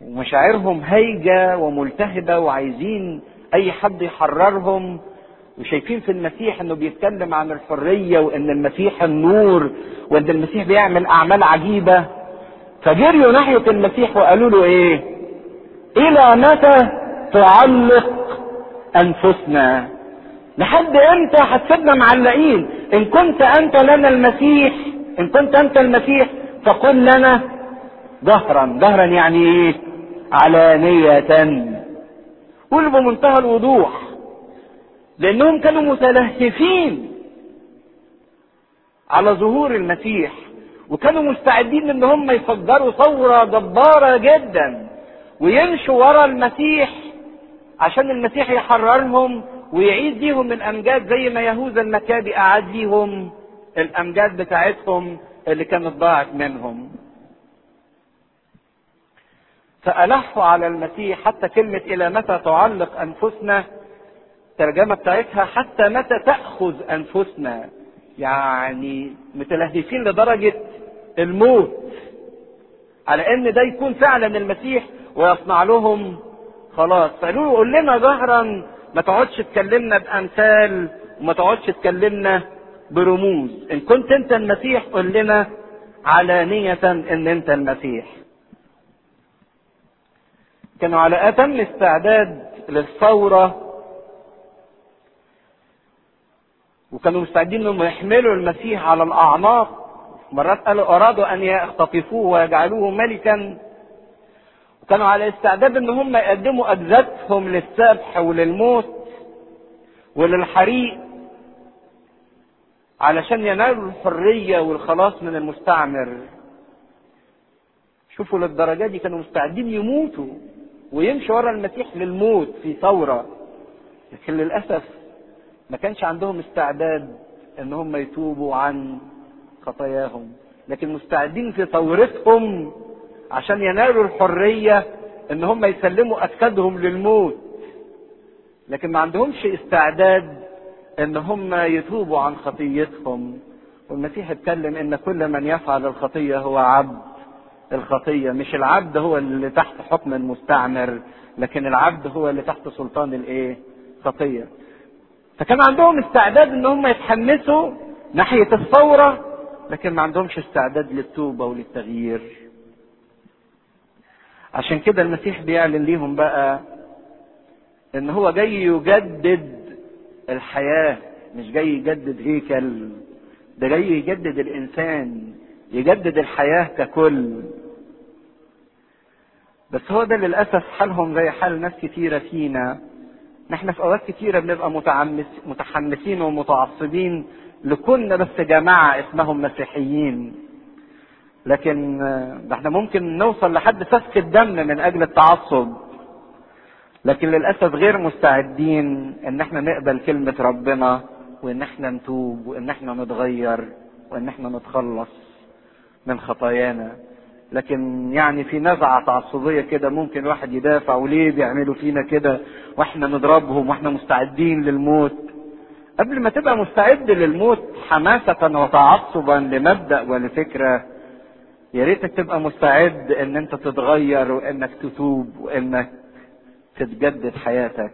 ومشاعرهم هايجة وملتهبة وعايزين أي حد يحررهم وشايفين في المسيح انه بيتكلم عن الحرية وان المسيح النور وان المسيح بيعمل اعمال عجيبة فجريوا ناحية المسيح وقالوا له ايه الى متى تعلق انفسنا لحد امتى هتسيبنا معلقين ان كنت انت لنا المسيح ان كنت انت المسيح فقل لنا ظهرا ظهرا يعني ايه علانية قول بمنتهى الوضوح لانهم كانوا متلهفين على ظهور المسيح وكانوا مستعدين ان هم يفجروا ثورة جبارة جدا ويمشوا ورا المسيح عشان المسيح يحررهم ويعيد ليهم الامجاد زي ما يهوذا المكابي اعاد ليهم الامجاد بتاعتهم اللي كانت ضاعت منهم فألحوا على المسيح حتى كلمة إلى متى تعلق أنفسنا الترجمة بتاعتها حتى متى تأخذ أنفسنا يعني متلهفين لدرجة الموت على ان ده يكون فعلا المسيح ويصنع لهم خلاص فقالوا له قول لنا ظهرا ما تقعدش تكلمنا بامثال وما تقعدش تكلمنا برموز ان كنت انت المسيح قول لنا علانية ان انت المسيح كانوا على اتم استعداد للثورة وكانوا مستعدين انهم يحملوا المسيح على الاعناق مرات قالوا ارادوا ان يختطفوه ويجعلوه ملكا وكانوا على استعداد ان هم يقدموا اجسادهم للذبح وللموت وللحريق علشان ينالوا الحرية والخلاص من المستعمر شوفوا للدرجة دي كانوا مستعدين يموتوا ويمشوا ورا المسيح للموت في ثورة لكن للأسف ما كانش عندهم استعداد ان هم يتوبوا عن خطاياهم لكن مستعدين في ثورتهم عشان ينالوا الحرية ان هم يسلموا اجسادهم للموت لكن ما عندهمش استعداد ان هم يتوبوا عن خطيتهم والمسيح اتكلم ان كل من يفعل الخطية هو عبد الخطية مش العبد هو اللي تحت حكم المستعمر لكن العبد هو اللي تحت سلطان الايه خطية فكان عندهم استعداد ان هم يتحمسوا ناحية الثورة لكن ما عندهمش استعداد للتوبة وللتغيير عشان كده المسيح بيعلن ليهم بقى ان هو جاي يجدد الحياة مش جاي يجدد هيكل ده جاي يجدد الانسان يجدد الحياة ككل بس هو ده للأسف حالهم زي حال ناس كتيرة فينا نحن في أوقات كتيرة بنبقى متعمس متحمسين ومتعصبين لكنا بس جماعة اسمهم مسيحيين لكن ده احنا ممكن نوصل لحد سفك الدم من أجل التعصب لكن للأسف غير مستعدين ان احنا نقبل كلمة ربنا وان احنا نتوب وان احنا نتغير وان احنا نتخلص من خطايانا لكن يعني في نزعة تعصبية كده ممكن واحد يدافع وليه بيعملوا فينا كده واحنا نضربهم واحنا مستعدين للموت قبل ما تبقى مستعد للموت حماسة وتعصبا لمبدأ ولفكرة يا ريتك تبقى مستعد ان انت تتغير وانك تتوب وانك تتجدد حياتك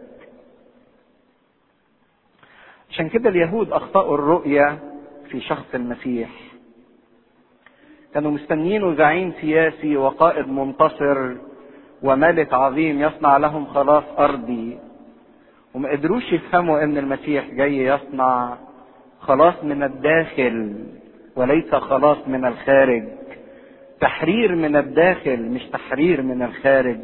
عشان كده اليهود اخطأوا الرؤية في شخص المسيح كانوا مستنيين زعيم سياسي وقائد منتصر وملك عظيم يصنع لهم خلاص ارضي وما قدروش يفهموا ان المسيح جاي يصنع خلاص من الداخل وليس خلاص من الخارج تحرير من الداخل مش تحرير من الخارج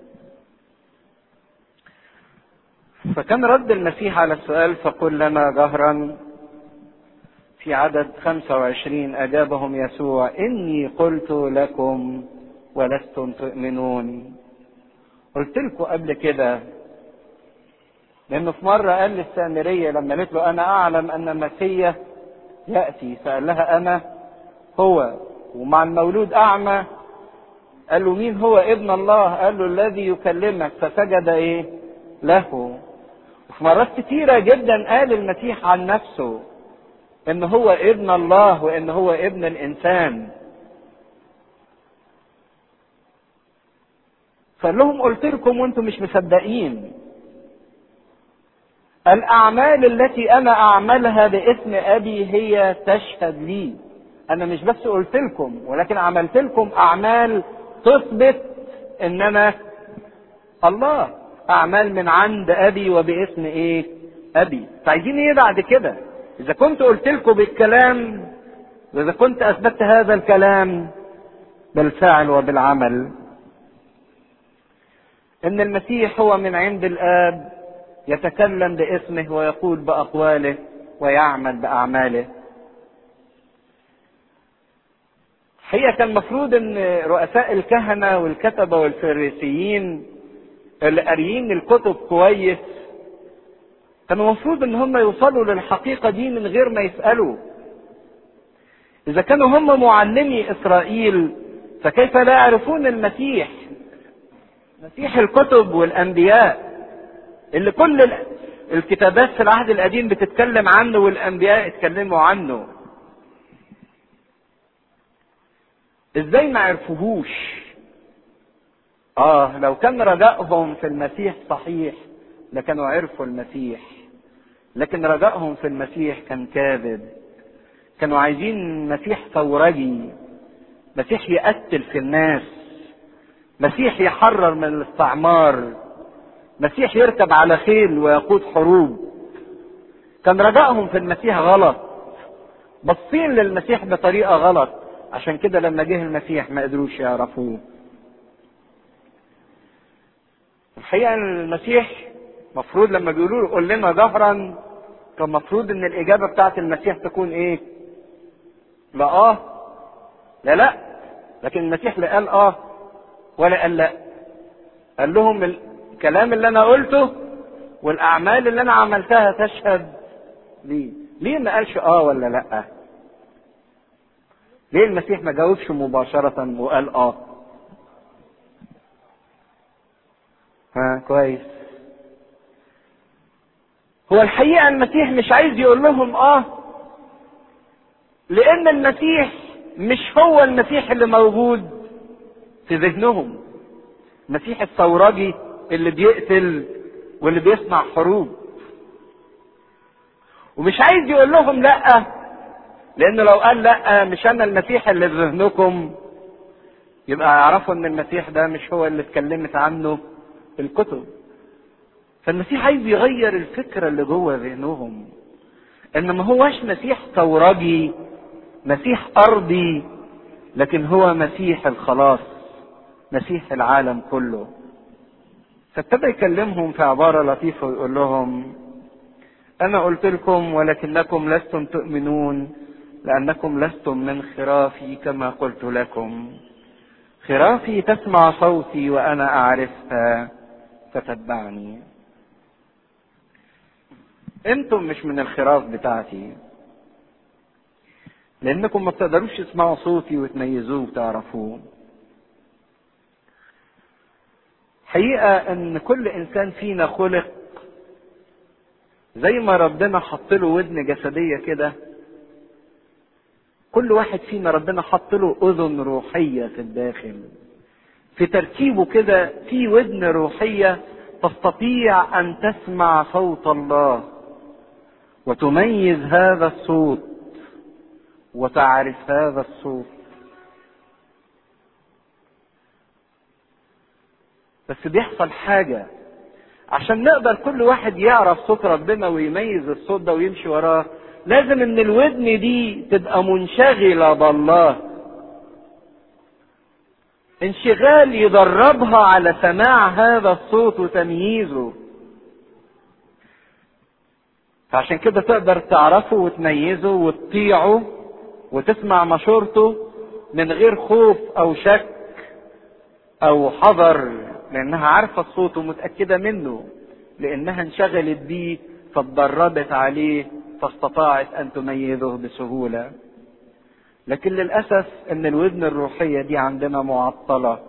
فكان رد المسيح على السؤال فقل لنا جهرا في عدد 25 أجابهم يسوع إني قلت لكم ولستم تؤمنون قلت لكم قبل كده لأنه في مرة قال للسامرية لما قالت له أنا أعلم أن المسيح يأتي فقال لها أنا هو ومع المولود أعمى قال له مين هو ابن الله قال له الذي يكلمك فسجد إيه له وفي مرات كتيرة جدا قال المسيح عن نفسه ان هو ابن الله وان هو ابن الانسان فقال لهم قلت لكم وانتم مش مصدقين الاعمال التي انا اعملها باسم ابي هي تشهد لي انا مش بس قلت لكم ولكن عملت لكم اعمال تثبت ان انا الله اعمال من عند ابي وباسم ايه ابي فعايزين ايه بعد كده اذا كنت قلت لكم بالكلام واذا كنت اثبتت هذا الكلام بالفعل وبالعمل ان المسيح هو من عند الاب يتكلم باسمه ويقول باقواله ويعمل باعماله هي كان المفروض ان رؤساء الكهنه والكتبه والفريسيين اللي قاريين الكتب كويس كان المفروض ان هم يوصلوا للحقيقه دي من غير ما يسالوا اذا كانوا هم معلمي اسرائيل فكيف لا يعرفون المسيح مسيح الكتب والانبياء اللي كل الكتابات في العهد القديم بتتكلم عنه والانبياء اتكلموا عنه ازاي ما عرفوهوش اه لو كان رجائهم في المسيح صحيح لكانوا عرفوا المسيح لكن رجائهم في المسيح كان كاذب كانوا عايزين مسيح ثورجي مسيح يقتل في الناس مسيح يحرر من الاستعمار مسيح يركب على خيل ويقود حروب كان رجائهم في المسيح غلط باصين للمسيح بطريقه غلط عشان كده لما جه المسيح ما قدروش يعرفوه الحقيقه المسيح مفروض لما بيقولوا له قول لنا ظهرا كان مفروض ان الاجابه بتاعت المسيح تكون ايه لا اه لا لا لكن المسيح لا قال اه ولا قال لا قال لهم الكلام اللي انا قلته والاعمال اللي انا عملتها تشهد ليه ليه ما قالش اه ولا لا ليه المسيح ما جاوبش مباشرة وقال اه ها كويس هو الحقيقة المسيح مش عايز يقول لهم اه لان المسيح مش هو المسيح اللي موجود في ذهنهم المسيح الثورجي اللي بيقتل واللي بيصنع حروب ومش عايز يقول لهم لا لانه لو قال لا مش انا المسيح اللي في ذهنكم يبقى يعرفوا ان المسيح ده مش هو اللي اتكلمت عنه الكتب فالمسيح عايز يغير الفكرة اللي جوه ذهنهم ان ما هوش مسيح ثورجي مسيح ارضي لكن هو مسيح الخلاص مسيح العالم كله فابتدى يكلمهم في عبارة لطيفة ويقول لهم أنا قلت لكم ولكنكم لستم تؤمنون لأنكم لستم من خرافي كما قلت لكم خرافي تسمع صوتي وأنا أعرفها فتتبعني أنتم مش من الخراف بتاعتي لأنكم ما بتقدروش تسمعوا صوتي وتميزوه وتعرفوه حقيقة ان كل انسان فينا خلق زي ما ربنا حط له ودن جسدية كده كل واحد فينا ربنا حط له اذن روحية في الداخل في تركيبه كده في ودن روحية تستطيع ان تسمع صوت الله وتميز هذا الصوت وتعرف هذا الصوت بس بيحصل حاجة عشان نقدر كل واحد يعرف صوت ربنا ويميز الصوت ده ويمشي وراه لازم ان الودن دي تبقى منشغلة بالله انشغال يدربها على سماع هذا الصوت وتمييزه فعشان كده تقدر تعرفه وتميزه وتطيعه وتسمع مشورته من غير خوف او شك او حذر لانها عارفه الصوت ومتاكده منه لانها انشغلت بيه فاتدربت عليه فاستطاعت ان تميزه بسهوله لكن للاسف ان الودن الروحيه دي عندنا معطله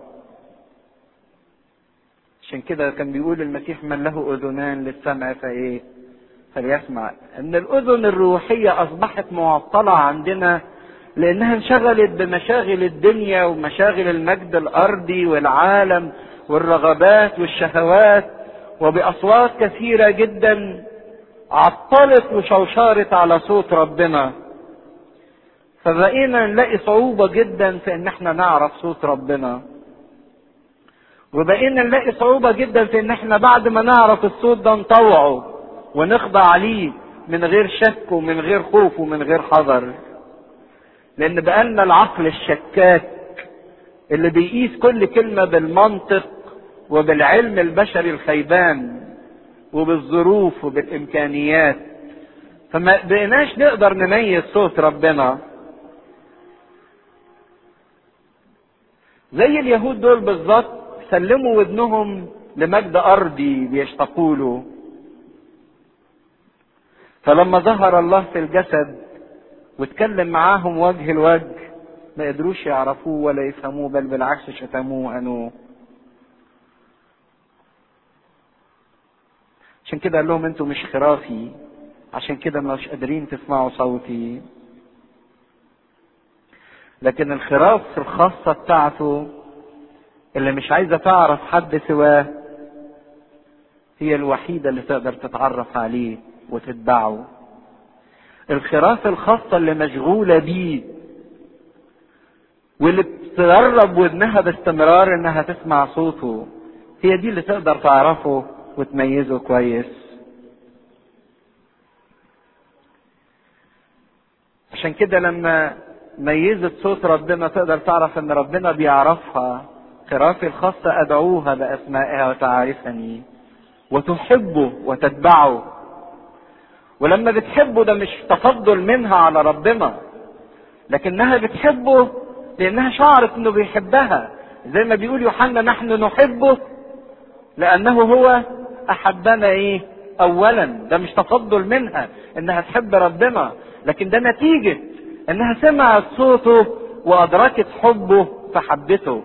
عشان كده كان بيقول المسيح من له اذنان للسمع فايه فليسمع ان الاذن الروحيه اصبحت معطله عندنا لانها انشغلت بمشاغل الدنيا ومشاغل المجد الارضي والعالم والرغبات والشهوات وبأصوات كثيرة جدا عطلت وشوشرت على صوت ربنا فبقينا نلاقي صعوبة جدا في ان احنا نعرف صوت ربنا وبقينا نلاقي صعوبة جدا في ان احنا بعد ما نعرف الصوت ده نطوعه ونخضع ليه من غير شك ومن غير خوف ومن غير حذر لان بقالنا العقل الشكاك اللي بيقيس كل كلمة بالمنطق وبالعلم البشري الخيبان وبالظروف وبالامكانيات فما بقيناش نقدر نميز صوت ربنا زي اليهود دول بالظبط سلموا ودنهم لمجد ارضي بيشتاقوا له فلما ظهر الله في الجسد واتكلم معاهم وجه الوجه ما قدروش يعرفوه ولا يفهموه بل بالعكس شتموه وهنوه عشان كده قال لهم انتوا مش خرافي عشان كده مش قادرين تسمعوا صوتي لكن الخراف الخاصة بتاعته اللي مش عايزة تعرف حد سواه هي الوحيدة اللي تقدر تتعرف عليه وتتبعه الخراف الخاصة اللي مشغولة بيه واللي بتقرب ودنها باستمرار انها تسمع صوته هي دي اللي تقدر تعرفه وتميزه كويس عشان كده لما ميزت صوت ربنا تقدر تعرف ان ربنا بيعرفها خرافي الخاصة ادعوها باسمائها وتعرفني وتحبه وتتبعه ولما بتحبه ده مش تفضل منها على ربنا لكنها بتحبه لانها شعرت انه بيحبها زي ما بيقول يوحنا نحن نحبه لانه هو احبنا ايه اولا ده مش تفضل منها انها تحب ربنا لكن ده نتيجة انها سمعت صوته وادركت حبه فحبته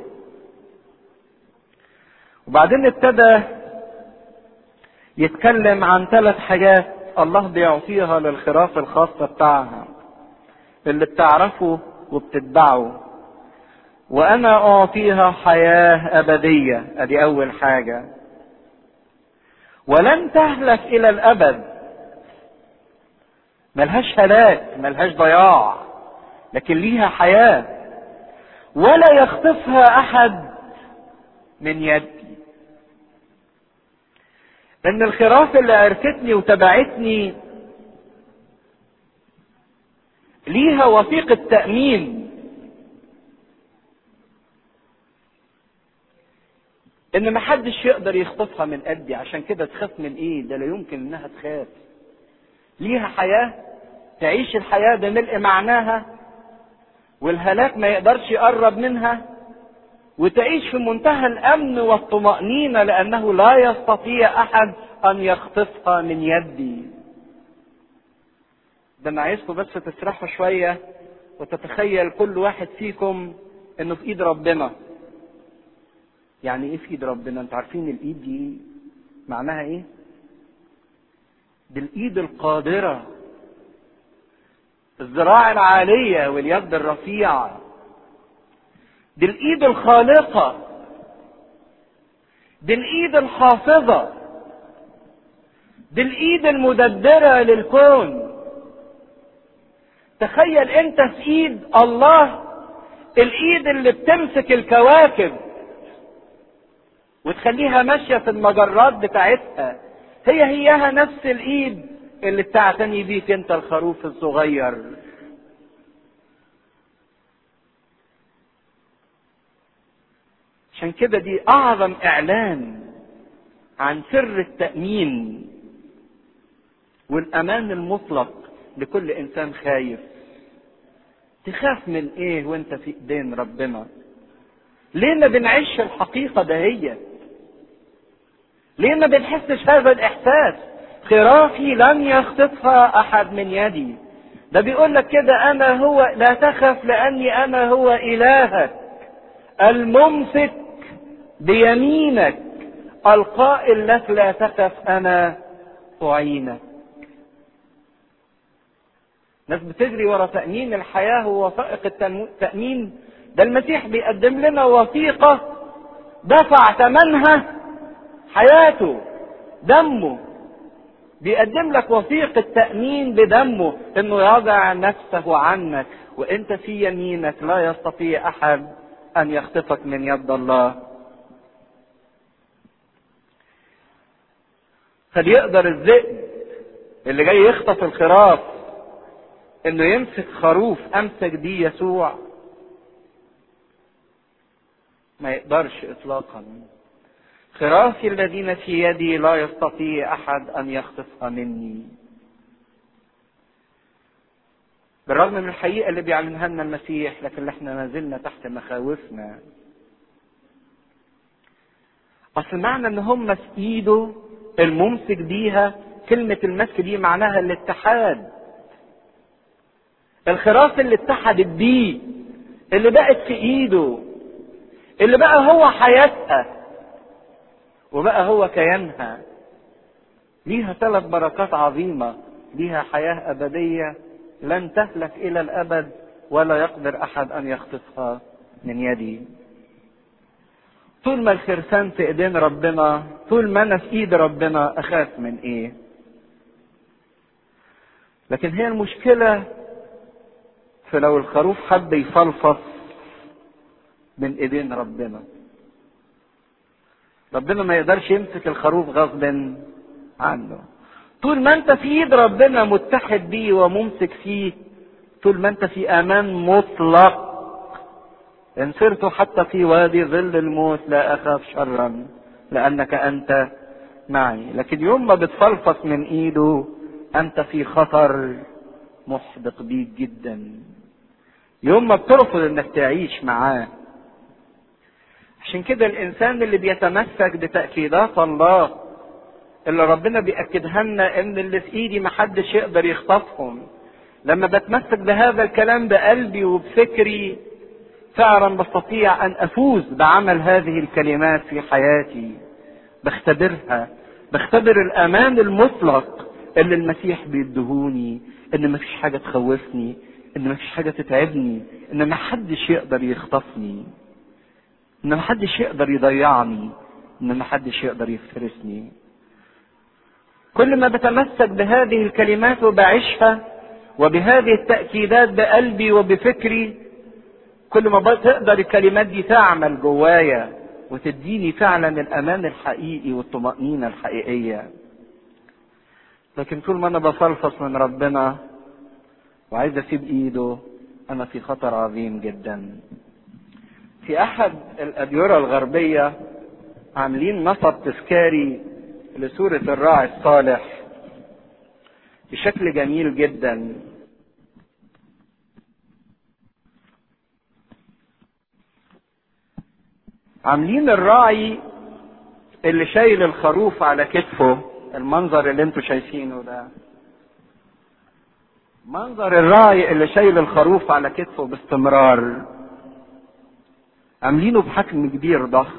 وبعدين ابتدى يتكلم عن ثلاث حاجات الله بيعطيها للخراف الخاصة بتاعها اللي بتعرفه وبتتبعه وانا اعطيها حياة ابدية ادي اول حاجة ولن تهلك الى الابد ملهاش هلاك ملهاش ضياع لكن ليها حياة ولا يخطفها احد من يدي ان الخراف اللي عرفتني وتبعتني ليها وثيقة تأمين ان محدش يقدر يخطفها من قدي عشان كده تخاف من ايه ده لا يمكن انها تخاف ليها حياة تعيش الحياة بملء معناها والهلاك ما يقدرش يقرب منها وتعيش في منتهى الامن والطمأنينة لانه لا يستطيع احد ان يخطفها من يدي ده انا عايزكم بس تسرحوا شوية وتتخيل كل واحد فيكم انه في ايد ربنا يعني ايه في ايد ربنا انتوا عارفين الايد دي معناها ايه دي الايد القادرة الذراع العالية واليد الرفيعة دي الايد الخالقة دي الايد الحافظة دي الايد المدبرة للكون تخيل انت في ايد الله الايد اللي بتمسك الكواكب وتخليها ماشية في المجرات بتاعتها هي هيها نفس الايد اللي بتعتني بيك انت الخروف الصغير عشان كده دي اعظم اعلان عن سر التأمين والامان المطلق لكل انسان خايف تخاف من ايه وانت في ايدين ربنا ليه ما بنعيش الحقيقة دهيت ليه ما بنحسش هذا الاحساس خرافي لن يخطفها احد من يدي ده بيقول لك كده انا هو لا تخف لاني انا هو الهك الممسك بيمينك القائل لك لا تخف انا اعينك ناس بتجري ورا تأمين الحياة ووثائق التأمين ده المسيح بيقدم لنا وثيقة دفع ثمنها حياته دمه بيقدم لك وثيقة تأمين بدمه انه يضع نفسه عنك وانت في يمينك لا يستطيع احد ان يخطفك من يد الله هل يقدر الذئب اللي جاي يخطف الخراف انه يمسك خروف امسك بيه يسوع ما يقدرش اطلاقا خرافي الذين في يدي لا يستطيع احد ان يخطفها مني بالرغم من الحقيقه اللي بيعلنها لنا المسيح لكن احنا ما زلنا تحت مخاوفنا اصل معنى ان هم في ايده الممسك بيها كلمة المسك دي معناها الاتحاد الخراف اللي اتحدت بيه اللي بقت في ايده اللي بقى هو حياتها وبقى هو كيانها ليها ثلاث بركات عظيمة ليها حياة أبدية لن تهلك إلى الأبد ولا يقدر أحد أن يخطفها من يدي طول ما الخرسان في ايدين ربنا طول ما انا في ايد ربنا اخاف من ايه لكن هي المشكلة في لو الخروف حب يفلفص من ايدين ربنا ربنا ما يقدرش يمسك الخروف غصب عنه طول ما انت في ايد ربنا متحد بيه وممسك فيه طول ما انت في امان مطلق ان سرت حتى في وادي ظل الموت لا اخاف شرا لانك انت معي لكن يوم ما بتفلفص من ايده انت في خطر محدق بيك جدا يوم ما بترفض انك تعيش معاه عشان كده الانسان اللي بيتمسك بتاكيدات الله اللي ربنا بياكدها لنا ان اللي في ايدي محدش يقدر يخطفهم لما بتمسك بهذا الكلام بقلبي وبفكري فعلا بستطيع ان افوز بعمل هذه الكلمات في حياتي بختبرها بختبر الامان المطلق اللي المسيح بيدهوني ان مفيش حاجه تخوفني ان مفيش حاجه تتعبني ان محدش يقدر يخطفني ان محدش يقدر يضيعني ان محدش يقدر يفترسني كل ما بتمسك بهذه الكلمات وبعيشها وبهذه التأكيدات بقلبي وبفكري كل ما تقدر الكلمات دي تعمل جوايا وتديني فعلا الامان الحقيقي والطمأنينة الحقيقية لكن طول ما انا بفلفص من ربنا وعايز اسيب ايده انا في خطر عظيم جدا في احد الاديرة الغربية عاملين نصب تذكاري لسورة الراعي الصالح بشكل جميل جدا عاملين الراعي اللي شايل الخروف على كتفه المنظر اللي انتوا شايفينه ده منظر الراعي اللي شايل الخروف على كتفه باستمرار عاملينه بحجم كبير ضخم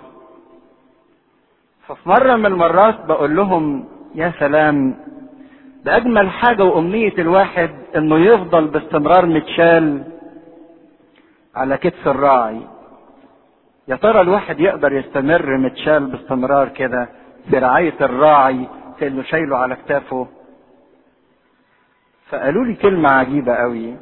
ففي مرة من المرات بقول لهم يا سلام ده أجمل حاجة وأمنية الواحد إنه يفضل باستمرار متشال على كتف الراعي يا ترى الواحد يقدر يستمر متشال باستمرار كده في رعاية الراعي في انه شايله على كتافه فقالوا لي كلمة عجيبة قوي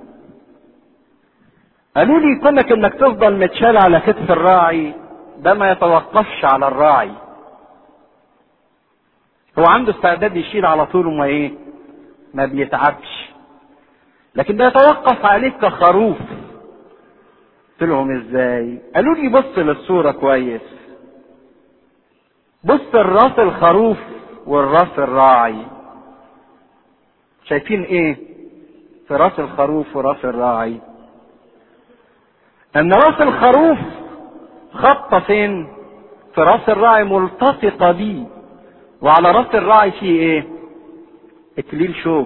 قالوا لي كونك انك تفضل متشال على كتف الراعي ده ما يتوقفش على الراعي هو عنده استعداد يشيل على طول وما ايه ما بيتعبش لكن ده يتوقف عليك كخروف قلت لهم ازاي قالوا لي بص للصورة كويس بص الراس الخروف والراس الراعي شايفين ايه في راس الخروف وراس الراعي ان راس الخروف خطة فين في راس الراعي ملتصقة بيه وعلى راس الراعي فيه ايه اكليل شوك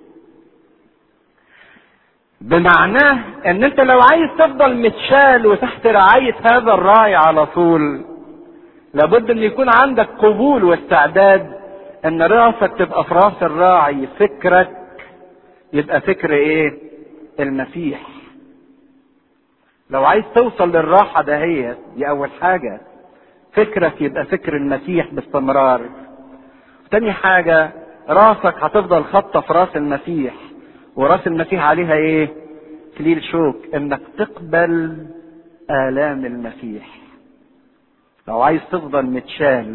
بمعناه ان انت لو عايز تفضل متشال وتحت رعاية هذا الراعي على طول لابد ان يكون عندك قبول واستعداد ان راسك تبقى في راس الراعي فكرك يبقى فكر ايه المسيح لو عايز توصل للراحة دهيت دي اول حاجة فكرك يبقى فكر المسيح باستمرار تاني حاجة راسك هتفضل خطة في راس المسيح وراس المسيح عليها ايه كليل شوك انك تقبل آلام المسيح لو عايز تفضل متشال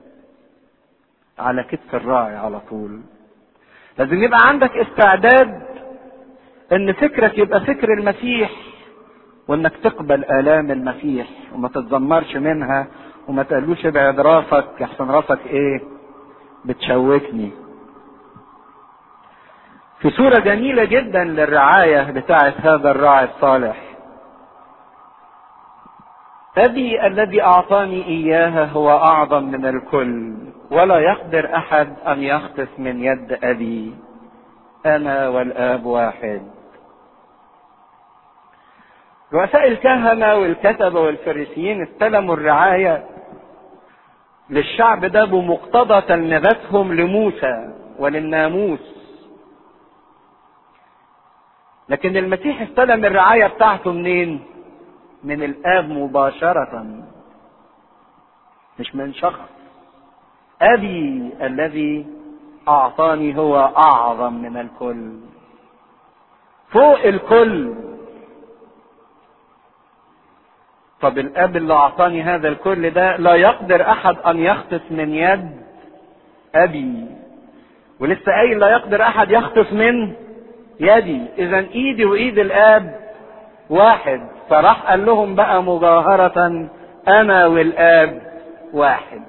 على كتف الراعي على طول لازم يبقى عندك استعداد ان فكرك يبقى فكر المسيح وانك تقبل الام المسيح وما تتذمرش منها وما تقلوش ابعد راسك يحسن راسك ايه بتشوكني في صورة جميلة جدا للرعاية بتاعة هذا الراعي الصالح أبي الذي أعطاني إياها هو أعظم من الكل ولا يقدر أحد أن يخطف من يد أبي أنا والآب واحد رؤساء الكهنة والكتبة والفريسيين استلموا الرعاية للشعب ده بمقتضى تلمذتهم لموسى وللناموس لكن المسيح استلم الرعاية بتاعته منين؟ من الآب مباشرة مش من شخص أبي الذي أعطاني هو أعظم من الكل فوق الكل طب الاب اللي اعطاني هذا الكل ده لا يقدر احد ان يخطف من يد ابي ولسه قايل لا يقدر احد يخطف من يدي اذا ايدي وايد الاب واحد فراح قال لهم بقى مجاهرة انا والاب واحد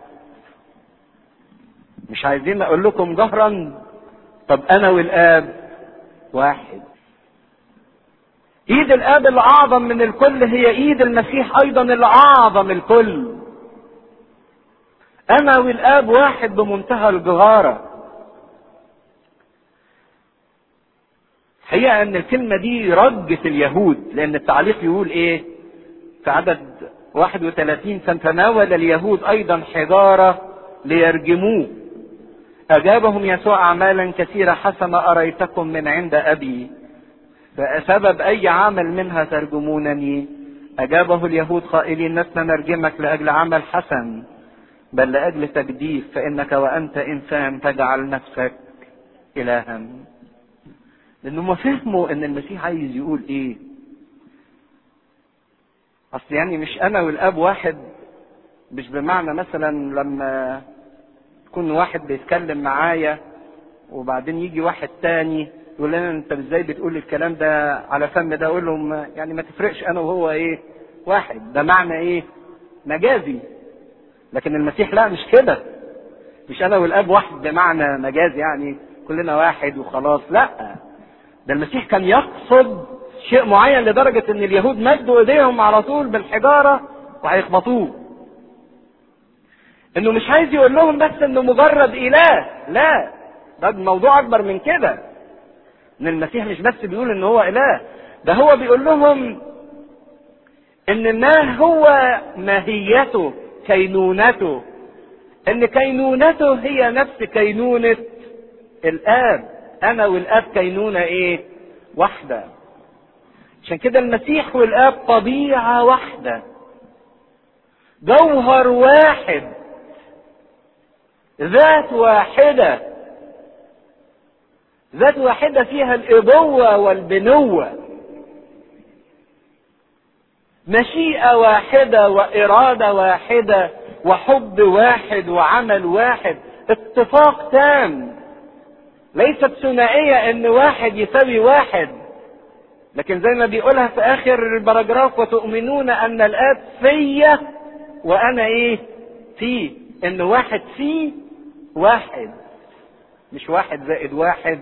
مش عايزين اقول لكم جهرا طب انا والاب واحد ايد الاب الاعظم من الكل هي ايد المسيح ايضا الاعظم الكل انا والاب واحد بمنتهى الجهارة حقيقة ان الكلمة دي رجت اليهود لان التعليق يقول ايه في عدد 31 فتناول اليهود ايضا حجارة ليرجموه اجابهم يسوع اعمالا كثيرة حسب اريتكم من عند ابي فسبب اي عمل منها ترجمونني اجابه اليهود قائلين لسنا نرجمك لاجل عمل حسن بل لاجل تجديف فانك وانت انسان تجعل نفسك الها لانهم فهموا ان المسيح عايز يقول ايه اصل يعني مش انا والاب واحد مش بمعنى مثلا لما يكون واحد بيتكلم معايا وبعدين يجي واحد تاني يقول لنا انت ازاي بتقول الكلام ده على فم ده اقول لهم يعني ما تفرقش انا وهو ايه واحد ده معنى ايه مجازي لكن المسيح لا مش كده مش انا والاب واحد بمعنى مجازي يعني كلنا واحد وخلاص لا ده المسيح كان يقصد شيء معين لدرجة ان اليهود مدوا ايديهم على طول بالحجارة وهيخبطوه انه مش عايز يقول لهم بس انه مجرد اله لا ده الموضوع اكبر من كده ان المسيح مش بس بيقول ان هو اله ده هو بيقول لهم ان ما هو ماهيته كينونته ان كينونته هي نفس كينونة الاب انا والاب كينونة ايه واحدة عشان كده المسيح والاب طبيعة واحدة جوهر واحد ذات واحده ذات واحدة فيها الإبوة والبنوة مشيئة واحدة وإرادة واحدة وحب واحد وعمل واحد اتفاق تام ليست ثنائية ان واحد يساوي واحد لكن زي ما بيقولها في اخر البراجراف وتؤمنون ان الاب فيا وانا ايه فيه ان واحد فيه واحد مش واحد زائد واحد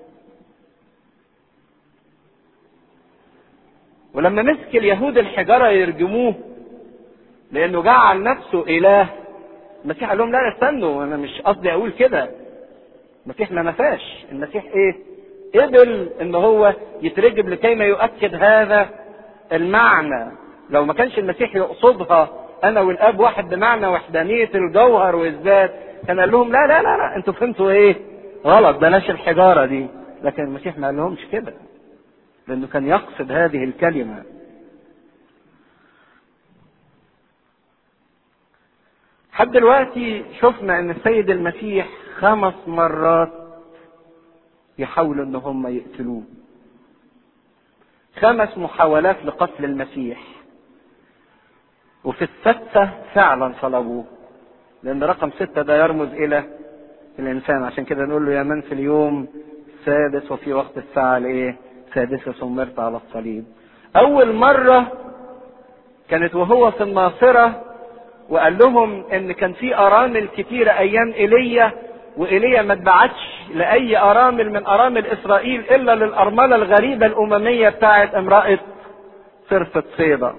ولما مسك اليهود الحجارة يرجموه لأنه جعل نفسه إله المسيح قال لهم لا استنوا أنا مش قصدي أقول كده المسيح ما نفاش المسيح إيه؟ قبل إن هو يترجم لكي ما يؤكد هذا المعنى لو ما كانش المسيح يقصدها أنا والآب واحد بمعنى وحدانية الجوهر والذات كان قال لهم لا لا لا لا أنتوا فهمتوا إيه؟ غلط بلاش الحجارة دي لكن المسيح ما قال لهمش كده لأنه كان يقصد هذه الكلمة لحد دلوقتي شفنا ان السيد المسيح خمس مرات يحاولوا ان هم يقتلوه خمس محاولات لقتل المسيح وفي الستة فعلا صلبوه لأن رقم ستة ده يرمز إلى الإنسان عشان كده نقول له يا من في اليوم السادس وفي وقت الساعة الإيه؟ السادسة سمرت على الصليب. أول مرة كانت وهو في الناصرة وقال لهم إن كان في أرامل كتيرة أيام إيليا وإيليا ما اتبعتش لأي أرامل من أرامل إسرائيل إلا للأرملة الغريبة الأممية بتاعت امرأة صرفة صيدا.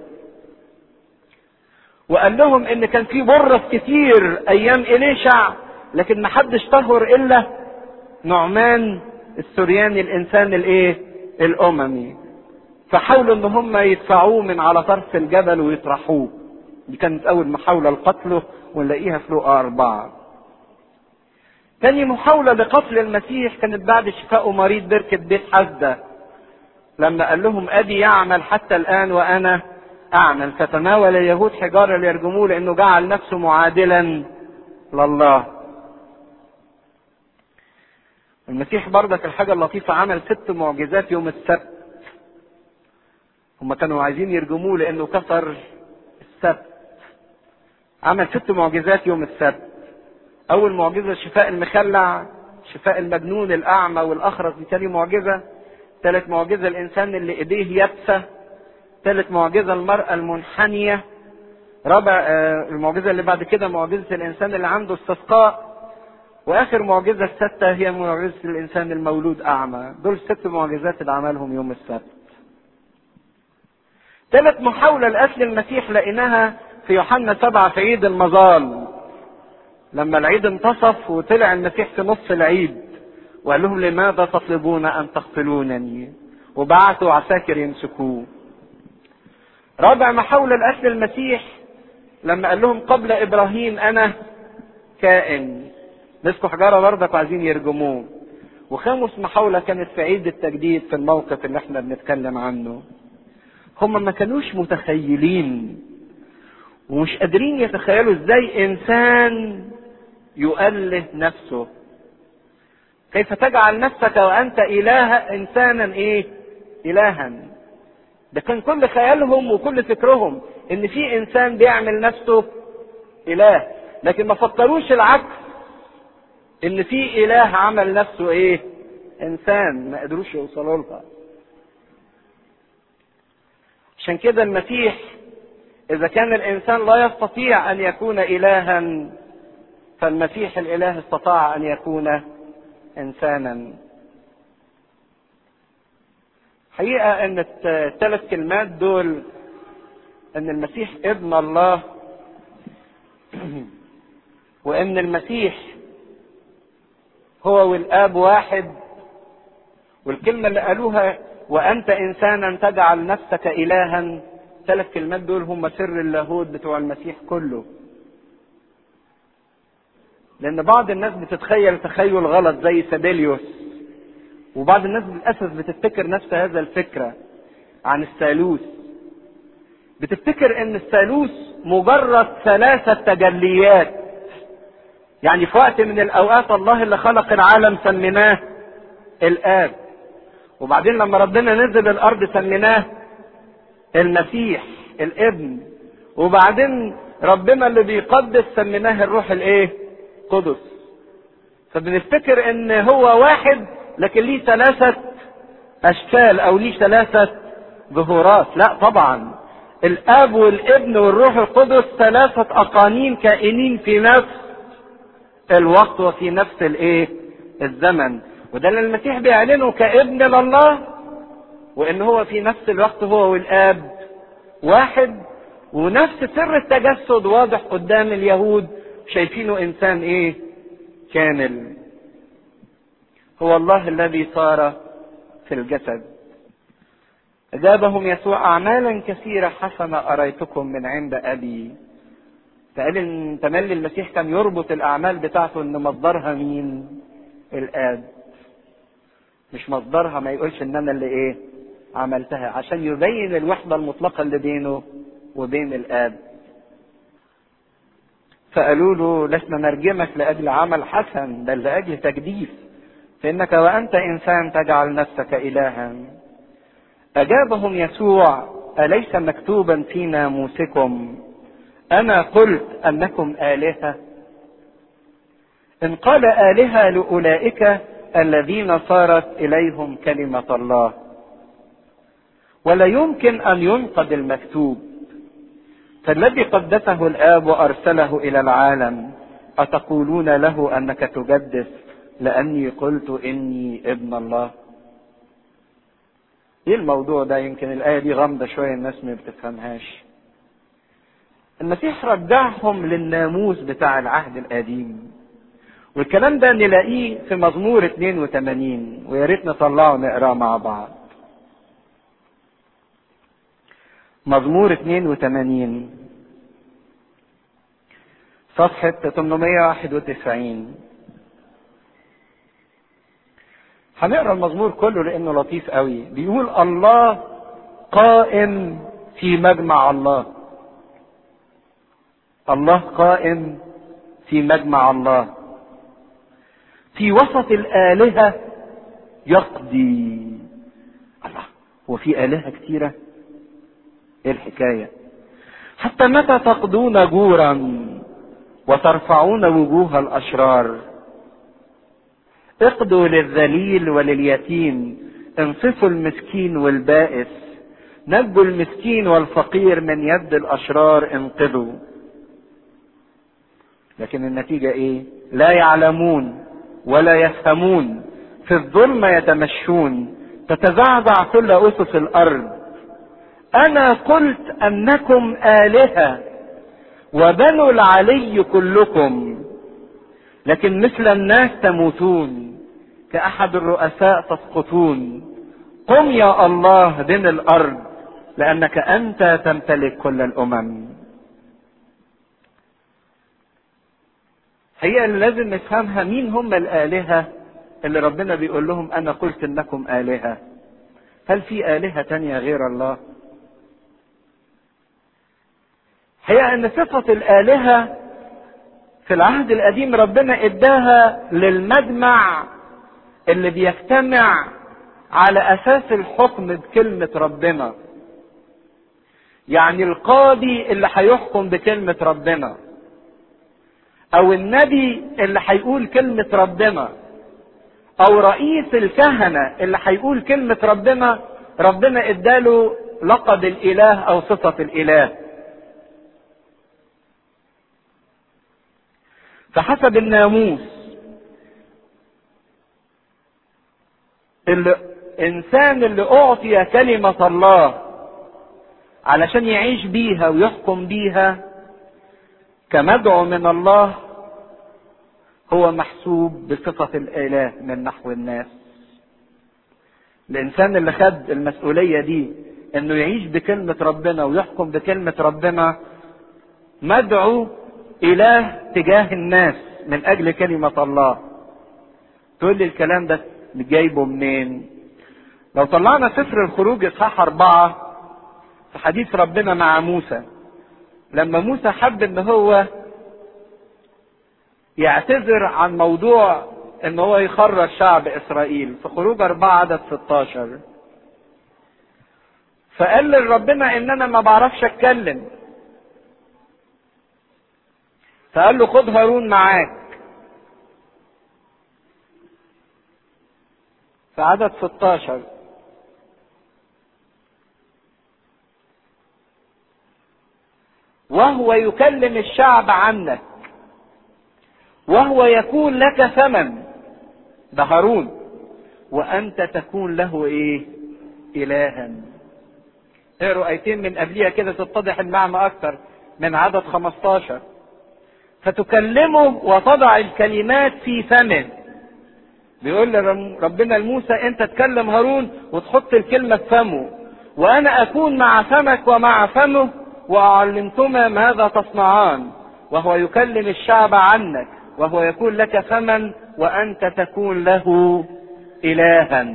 وقال لهم ان كان في برص كتير ايام اليشع لكن ما حدش طهر الا نعمان السورياني الانسان الايه الاممي فحاولوا ان هم يدفعوه من على طرف الجبل ويطرحوه دي كانت اول محاوله لقتله ونلاقيها في لقا اربعه تاني محاوله لقتل المسيح كانت بعد شفاء مريض بركه بيت حزده لما قال لهم ابي يعمل حتى الان وانا اعمل فتناول اليهود حجاره ليرجموه لانه جعل نفسه معادلا لله المسيح برضك الحاجة اللطيفة عمل ست معجزات يوم السبت هم كانوا عايزين يرجموه لانه كسر السبت عمل ست معجزات يوم السبت اول معجزة شفاء المخلع شفاء المجنون الاعمى والاخرس دي تاني معجزة ثالث معجزة الانسان اللي ايديه يابسة ثالث معجزة المرأة المنحنية رابع آه المعجزة اللي بعد كده معجزة الانسان اللي عنده استسقاء واخر معجزة الستة هي معجزة الانسان المولود اعمى دول ست معجزات اللي عملهم يوم السبت ثالث محاولة لقتل المسيح لقيناها في يوحنا سبعة في عيد المظال لما العيد انتصف وطلع المسيح في نص العيد وقال لهم لماذا تطلبون ان تقتلونني وبعثوا عساكر يمسكوه رابع محاولة لقتل المسيح لما قال لهم قبل ابراهيم انا كائن مسكوا حجاره برضك وعايزين يرجموه وخامس محاوله كانت في عيد التجديد في الموقف اللي احنا بنتكلم عنه هم ما كانوش متخيلين ومش قادرين يتخيلوا ازاي انسان يؤله نفسه كيف تجعل نفسك وانت اله انسانا ايه الها ده كان كل خيالهم وكل فكرهم ان في انسان بيعمل نفسه اله لكن ما فكروش العكس ان في اله عمل نفسه ايه انسان ما قدروش يوصلوا لها عشان كده المسيح اذا كان الانسان لا يستطيع ان يكون الها فالمسيح الاله استطاع ان يكون انسانا حقيقه ان الثلاث كلمات دول ان المسيح ابن الله وان المسيح هو والاب واحد والكلمه اللي قالوها وانت انسانا تجعل نفسك الها ثلاث كلمات دول هم سر اللاهوت بتوع المسيح كله لان بعض الناس بتتخيل تخيل غلط زي سابيليوس وبعض الناس للاسف بتفتكر نفس هذا الفكره عن الثالوث بتفتكر ان الثالوث مجرد ثلاثه تجليات يعني في وقت من الاوقات الله اللي خلق العالم سميناه الاب وبعدين لما ربنا نزل الارض سميناه المسيح الابن وبعدين ربنا اللي بيقدس سميناه الروح الايه قدس فبنفتكر ان هو واحد لكن ليه ثلاثة اشكال او ليه ثلاثة ظهورات لا طبعا الاب والابن والروح القدس ثلاثة اقانيم كائنين في نفس الوقت وفي نفس الايه الزمن وده اللي المسيح بيعلنه كابن لله وان هو في نفس الوقت هو والاب واحد ونفس سر التجسد واضح قدام اليهود شايفينه انسان ايه كامل هو الله الذي صار في الجسد اجابهم يسوع اعمالا كثيره حسنه اريتكم من عند ابي فقال ان تملي المسيح كان يربط الاعمال بتاعته ان مصدرها مين الاب مش مصدرها ما يقولش ان انا اللي ايه عملتها عشان يبين الوحدة المطلقة اللي بينه وبين الاب فقالوا له لسنا نرجمك لاجل عمل حسن بل لاجل تجديف فانك وانت انسان تجعل نفسك الها اجابهم يسوع اليس مكتوبا في ناموسكم انا قلت انكم الهه ان قال الهه لاولئك الذين صارت اليهم كلمه الله ولا يمكن ان ينقض المكتوب فالذي قدسه الاب وارسله الى العالم اتقولون له انك تجدس لاني قلت اني ابن الله ايه الموضوع ده يمكن الايه دي غامضه شويه الناس ما بتفهمهاش المسيح رجعهم للناموس بتاع العهد القديم والكلام ده نلاقيه في مزمور 82 ويا ريت نطلعه نقراه مع بعض مزمور 82 صفحة 891 هنقرا المزمور كله لانه لطيف قوي بيقول الله قائم في مجمع الله الله قائم في مجمع الله في وسط الآلهة يقضي الله هو في آلهة كتيرة ايه الحكاية حتى متى تقضون جورا وترفعون وجوه الأشرار اقضوا للذليل ولليتيم انصفوا المسكين والبائس نجوا المسكين والفقير من يد الأشرار انقذوا لكن النتيجة ايه لا يعلمون ولا يفهمون في الظلم يتمشون تتزعزع كل أسس الأرض أنا قلت أنكم آلهة وبنو العلي كلكم لكن مثل الناس تموتون كأحد الرؤساء تسقطون قم يا الله بن الأرض لأنك أنت تمتلك كل الأمم هي اللي لازم نفهمها مين هم الآلهة اللي ربنا بيقول لهم أنا قلت إنكم آلهة هل في آلهة تانية غير الله هي ان صفة الآلهة في العهد القديم ربنا اداها للمجمع اللي بيجتمع على اساس الحكم بكلمة ربنا يعني القاضي اللي هيحكم بكلمة ربنا او النبي اللي هيقول كلمة ربنا او رئيس الكهنة اللي هيقول كلمة ربنا ربنا اداله لقب الاله او صفة الاله فحسب الناموس الانسان اللي اعطي كلمة الله علشان يعيش بيها ويحكم بيها كمدعو من الله هو محسوب بصفة الاله من نحو الناس الانسان اللي خد المسؤولية دي انه يعيش بكلمة ربنا ويحكم بكلمة ربنا مدعو اله تجاه الناس من اجل كلمة الله تقول لي الكلام ده جايبه منين لو طلعنا سفر الخروج اصحاح اربعة في حديث ربنا مع موسى لما موسى حب ان هو يعتذر عن موضوع ان هو يخرج شعب اسرائيل في خروج اربعة عدد 16 فقال لربنا ان انا ما بعرفش اتكلم فقال له خد هارون معاك في عدد 16 وهو يكلم الشعب عنك وهو يكون لك ثمن ده هارون وانت تكون له ايه الها اقروا ايتين من قبليها كده تتضح المعنى اكتر من عدد 15 فتكلمه وتضع الكلمات في فمه بيقول ربنا لموسى انت تكلم هارون وتحط الكلمة في فمه وانا اكون مع فمك ومع فمه واعلمكما ماذا تصنعان وهو يكلم الشعب عنك وهو يكون لك فما وانت تكون له الها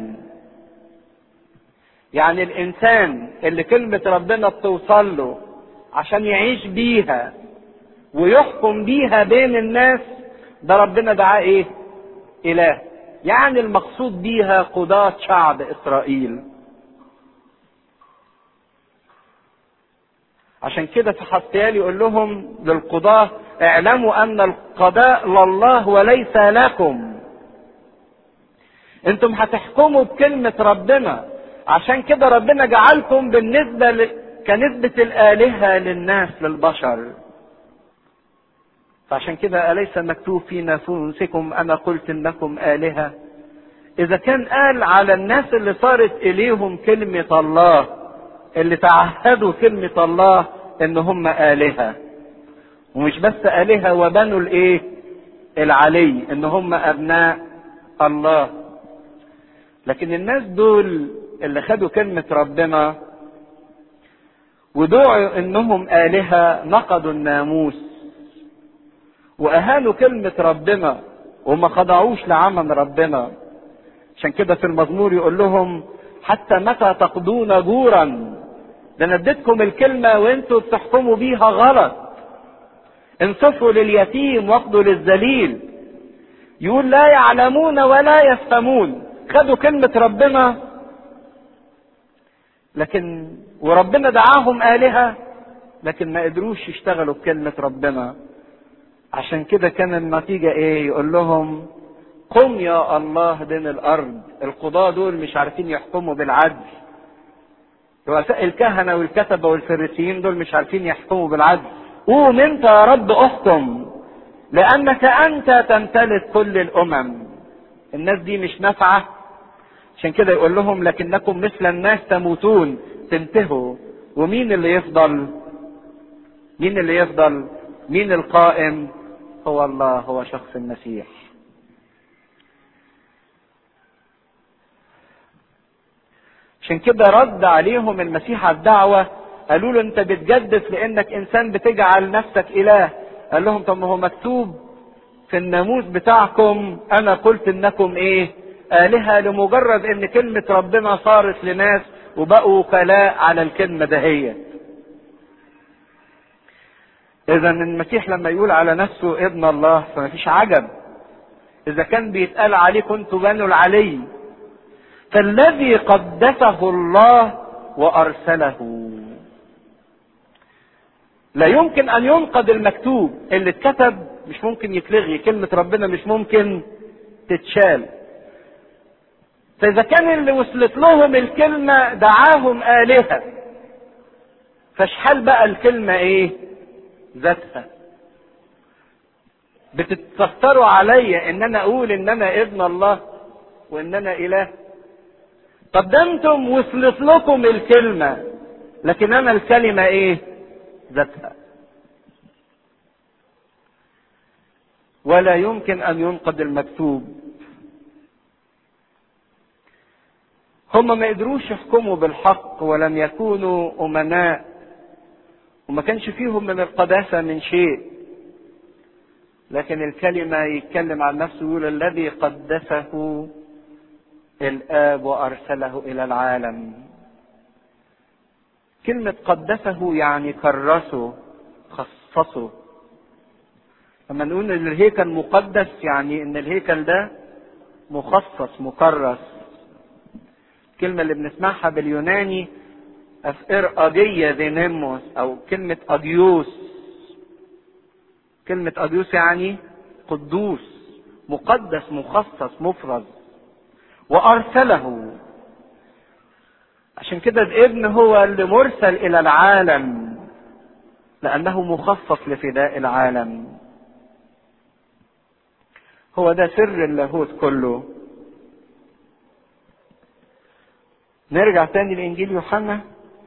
يعني الانسان اللي كلمة ربنا بتوصل له عشان يعيش بيها ويحكم بيها بين الناس ده ربنا دعاه ايه اله يعني المقصود بيها قضاة شعب اسرائيل عشان كده في حسيال يقول لهم للقضاة اعلموا ان القضاء لله وليس لكم انتم هتحكموا بكلمة ربنا عشان كده ربنا جعلكم بالنسبة ل... كنسبة الآلهة للناس للبشر فعشان كده أليس مكتوب في نفوسكم أنا قلت إنكم آلهة إذا كان قال على الناس اللي صارت إليهم كلمة الله اللي تعهدوا كلمة الله إن هم آلهة ومش بس آلهة وبنوا الإيه؟ العلي إن هم أبناء الله لكن الناس دول اللي خدوا كلمة ربنا ودعوا انهم آلهة نقضوا الناموس واهانوا كلمة ربنا وما خضعوش لعمل ربنا عشان كده في المزمور يقول لهم حتى متى تقضون جورا ده انا اديتكم الكلمة وانتوا بتحكموا بيها غلط انصفوا لليتيم واقضوا للذليل يقول لا يعلمون ولا يفهمون خدوا كلمة ربنا لكن وربنا دعاهم آلهة لكن ما قدروش يشتغلوا بكلمة ربنا عشان كده كان النتيجة ايه يقول لهم قم يا الله بين الارض القضاة دول مش عارفين يحكموا بالعدل رؤساء الكهنة والكتبة والفريسيين دول مش عارفين يحكموا بالعدل قوم انت يا رب احكم لانك انت تمتلك كل الامم الناس دي مش نافعة عشان كده يقول لهم لكنكم مثل الناس تموتون تنتهوا ومين اللي يفضل مين اللي يفضل مين القائم هو الله هو شخص المسيح عشان كده رد عليهم المسيح على الدعوة قالوا له انت بتجدف لانك انسان بتجعل نفسك اله قال لهم طب ما هو مكتوب في الناموس بتاعكم انا قلت انكم ايه آلهة لمجرد ان كلمة ربنا صارت لناس وبقوا وكلاء على الكلمة دهيت اذا المسيح لما يقول على نفسه ابن الله فما فيش عجب اذا كان بيتقال عليه كنت بنو العلي فالذي قدسه الله وارسله لا يمكن ان ينقض المكتوب اللي اتكتب مش ممكن يتلغي كلمة ربنا مش ممكن تتشال فإذا كان اللي وصلت لهم الكلمة دعاهم آلهة فاشحال بقى الكلمة إيه؟ ذاتها. بتتستروا عليا إن أنا أقول إن أنا ابن الله وإن أنا إله. طب ده أنتم وصلت لكم الكلمة لكن أنا الكلمة إيه؟ ذاتها. ولا يمكن أن ينقض المكتوب هم ما قدروش يحكموا بالحق ولم يكونوا أمناء وما كانش فيهم من القداسة من شيء لكن الكلمة يتكلم عن نفسه يقول الذي قدسه الآب وأرسله إلى العالم كلمة قدسه يعني كرسه خصصه لما نقول ان الهيكل مقدس يعني ان الهيكل ده مخصص مكرس الكلمة اللي بنسمعها باليوناني أفئر أجية دينيموس أو كلمة أجيوس كلمة أجيوس يعني قدوس مقدس مخصص مفرز وأرسله عشان كده الابن هو اللي مرسل إلى العالم لأنه مخصص لفداء العالم هو ده سر اللاهوت كله نرجع تاني لإنجيل يوحنا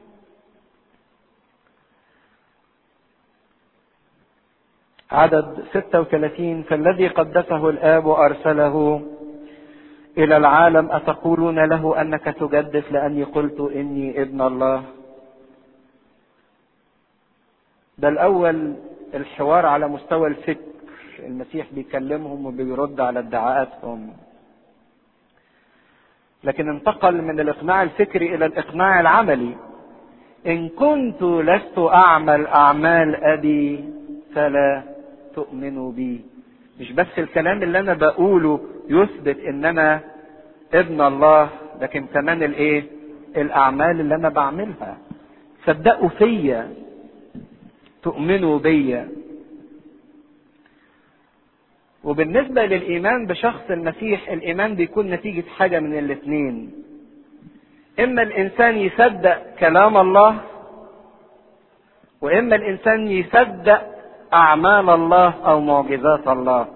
عدد 36 فالذي قدسه الآب وأرسله إلى العالم أتقولون له أنك تجدف لأني قلت إني ابن الله ده الأول الحوار على مستوى الفكر المسيح بيكلمهم وبيرد على ادعاءاتهم لكن انتقل من الاقناع الفكري الى الاقناع العملي ان كنت لست اعمل اعمال ابي فلا تؤمنوا بي مش بس الكلام اللي انا بقوله يثبت ان انا ابن الله لكن كمان الايه الاعمال اللي انا بعملها صدقوا فيا تؤمنوا بيا وبالنسبة للإيمان بشخص المسيح الإيمان بيكون نتيجة حاجة من الاثنين إما الإنسان يصدق كلام الله وإما الإنسان يصدق أعمال الله أو معجزات الله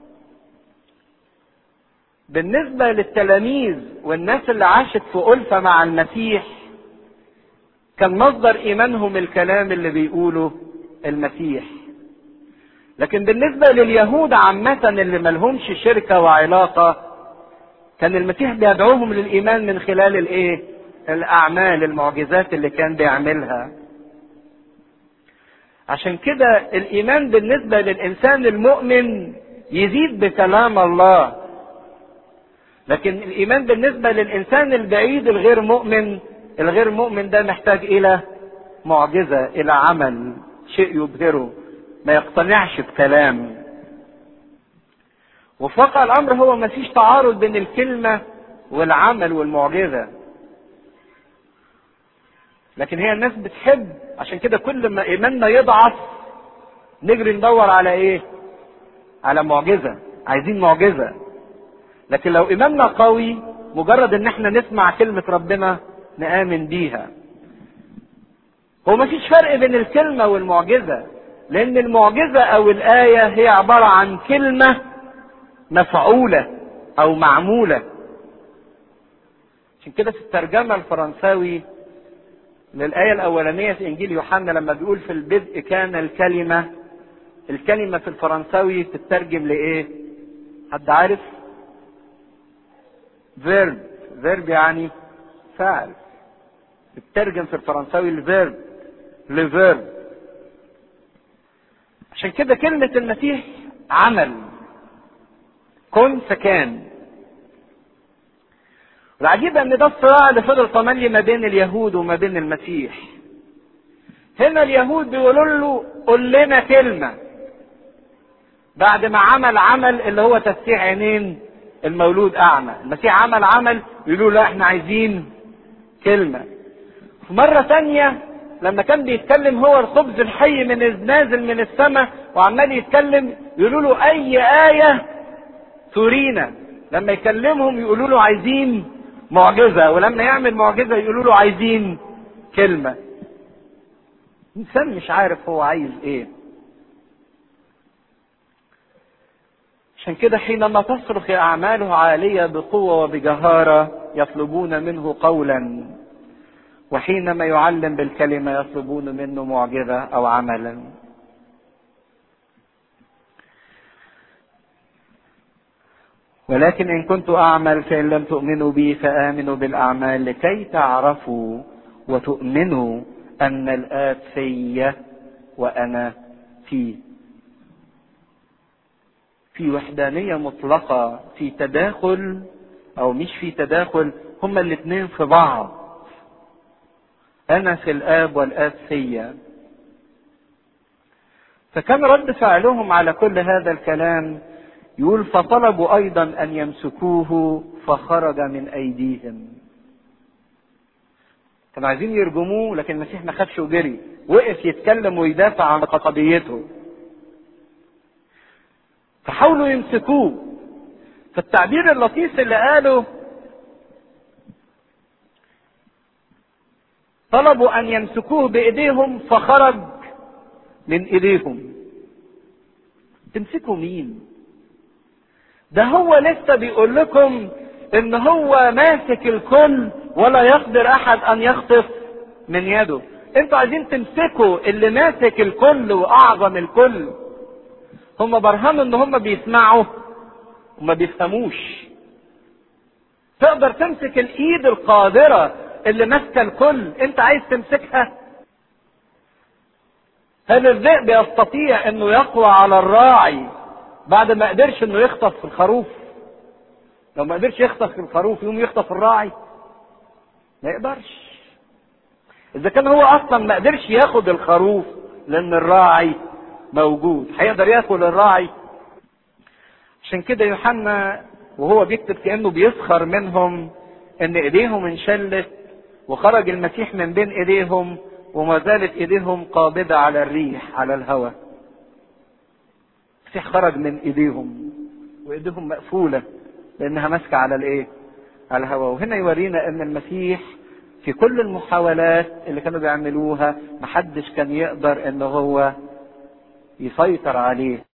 بالنسبة للتلاميذ والناس اللي عاشت في ألفة مع المسيح كان مصدر إيمانهم الكلام اللي بيقوله المسيح لكن بالنسبة لليهود عامة اللي ملهمش شركة وعلاقة كان المسيح بيدعوهم للإيمان من خلال الإيه؟ الأعمال المعجزات اللي كان بيعملها. عشان كده الإيمان بالنسبة للإنسان المؤمن يزيد بكلام الله. لكن الإيمان بالنسبة للإنسان البعيد الغير مؤمن الغير مؤمن ده محتاج إلى معجزة إلى عمل شيء يبهره ما يقتنعش بكلام وفي واقع الامر هو ما فيش تعارض بين الكلمه والعمل والمعجزه لكن هي الناس بتحب عشان كده كل ما ايماننا يضعف نجري ندور على ايه على معجزه عايزين معجزه لكن لو ايماننا قوي مجرد ان احنا نسمع كلمه ربنا نامن بيها هو ما فيش فرق بين الكلمه والمعجزه لأن المعجزة أو الآية هي عبارة عن كلمة مفعولة أو معمولة. عشان كده في الترجمة الفرنساوي للآية الأولانية في إنجيل يوحنا لما بيقول في البدء كان الكلمة الكلمة في الفرنساوي تترجم لإيه؟ حد عارف؟ فيرب فيرب يعني فعل تترجم في الفرنساوي الفيرب لفيرب عشان كده كلمة المسيح عمل كن فكان العجيب ان ده الصراع اللي فضل تملي ما بين اليهود وما بين المسيح هنا اليهود بيقولوا له قول لنا كلمة بعد ما عمل عمل اللي هو تفتيح عينين المولود اعمى المسيح عمل عمل يقولوا لا احنا عايزين كلمة في مرة تانية لما كان بيتكلم هو الخبز الحي من نازل من السماء وعمال يتكلم يقولوا له اي آية ترينا لما يكلمهم يقولوا له عايزين معجزة ولما يعمل معجزة يقولوا له عايزين كلمة انسان مش عارف هو عايز ايه عشان كده حينما تصرخ اعماله عالية بقوة وبجهارة يطلبون منه قولا وحينما يعلم بالكلمة يطلبون منه معجزة أو عملا ولكن إن كنت أعمل فإن لم تؤمنوا بي فآمنوا بالأعمال لكي تعرفوا وتؤمنوا أن الآب في وأنا فيه في وحدانية مطلقة في تداخل أو مش في تداخل هما الاثنين في بعض أنا في الآب والآب فيا فكان رد فعلهم على كل هذا الكلام يقول فطلبوا أيضا أن يمسكوه فخرج من أيديهم كانوا عايزين يرجموه لكن المسيح ما خافش وجري وقف يتكلم ويدافع عن قضيته فحاولوا يمسكوه فالتعبير اللطيف اللي قاله طلبوا ان يمسكوه بايديهم فخرج من ايديهم تمسكوا مين ده هو لسه بيقول لكم ان هو ماسك الكل ولا يقدر احد ان يخطف من يده انتوا عايزين تمسكوا اللي ماسك الكل واعظم الكل هم برهنوا ان هم بيسمعوا وما بيفهموش تقدر تمسك الايد القادره اللي ماسكه الكل انت عايز تمسكها هل الذئب يستطيع انه يقوى على الراعي بعد ما قدرش انه يخطف في الخروف لو ما قدرش يخطف في الخروف يقوم يخطف الراعي ما يقدرش اذا كان هو اصلا ما قدرش ياخد الخروف لان الراعي موجود هيقدر ياكل الراعي عشان كده يوحنا وهو بيكتب كانه بيسخر منهم ان ايديهم انشلت وخرج المسيح من بين ايديهم وما زالت ايديهم قابضه على الريح على الهواء المسيح خرج من ايديهم وايديهم مقفوله لانها ماسكه على الايه على الهواء وهنا يورينا ان المسيح في كل المحاولات اللي كانوا بيعملوها محدش كان يقدر ان هو يسيطر عليه